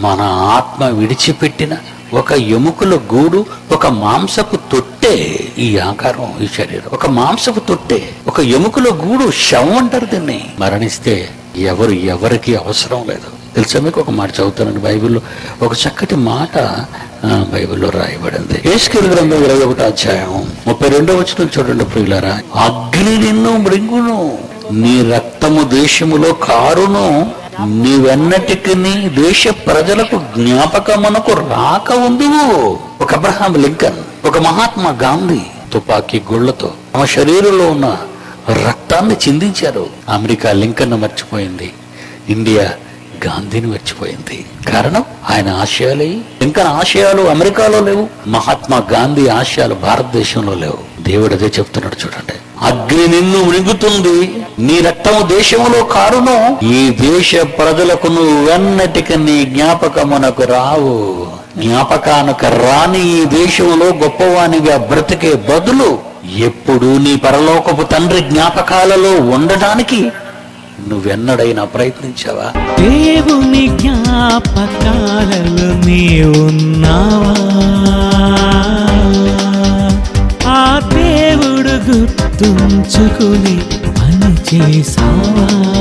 మన ఆత్మ విడిచిపెట్టిన ఒక ఎముకల గూడు ఒక మాంసపు తొట్టే ఈ ఆకారం ఈ శరీరం ఒక మాంసపు తొట్టే ఒక ఎముకల గూడు శవం అంటారు దీన్ని మరణిస్తే ఎవరు ఎవరికి అవసరం లేదు తెలుసా మీకు ఒక మాట చదువుతానండి బైబిల్లో ఒక చక్కటి మాట ఆ, బైబిల్లో రాయబడింది ఏసుకేలు గ్రంథం ఇరవై ఒకటి అధ్యాయం ముప్పై రెండో వచ్చిన చూడండి ప్రియులారా అగ్ని నిన్ను మృంగును నీ రక్తము దేశములో కారును నీవెన్నటికి నీ దేశ ప్రజలకు జ్ఞాపకమునకు రాక ఉందువు ఒక అబ్రహాం లింకన్ ఒక మహాత్మా గాంధీ తుపాకీ గుళ్లతో తమ శరీరంలో ఉన్న రక్తాన్ని చిందించారు అమెరికా లింకన్ మర్చిపోయింది ఇండియా గాంధీని మర్చిపోయింది కారణం ఆయన ఆశయాలే లింకన్ ఆశయాలు అమెరికాలో లేవు మహాత్మా గాంధీ ఆశయాలు భారతదేశంలో లేవు దేవుడు అదే చెప్తున్నాడు చూడండి అగ్ని నిన్ను మృంగుతుంది నీ రక్తము దేశములో కారును ఈ దేశ ప్రజలకు నువ్వెన్నటికి నీ జ్ఞాపకమునకు రావు జ్ఞాపకానికి రాని ఈ దేశంలో గొప్పవానిగా బ్రతికే బదులు ఎప్పుడు నీ పరలోకపు తండ్రి జ్ఞాపకాలలో ఉండడానికి నువ్వెన్నడైనా ప్రయత్నించావా దేవుని జ్ఞాపకాలలో నీ ఉన్నావా ఆ దేవుడు గుర్తుంచుకుని పని చేసావా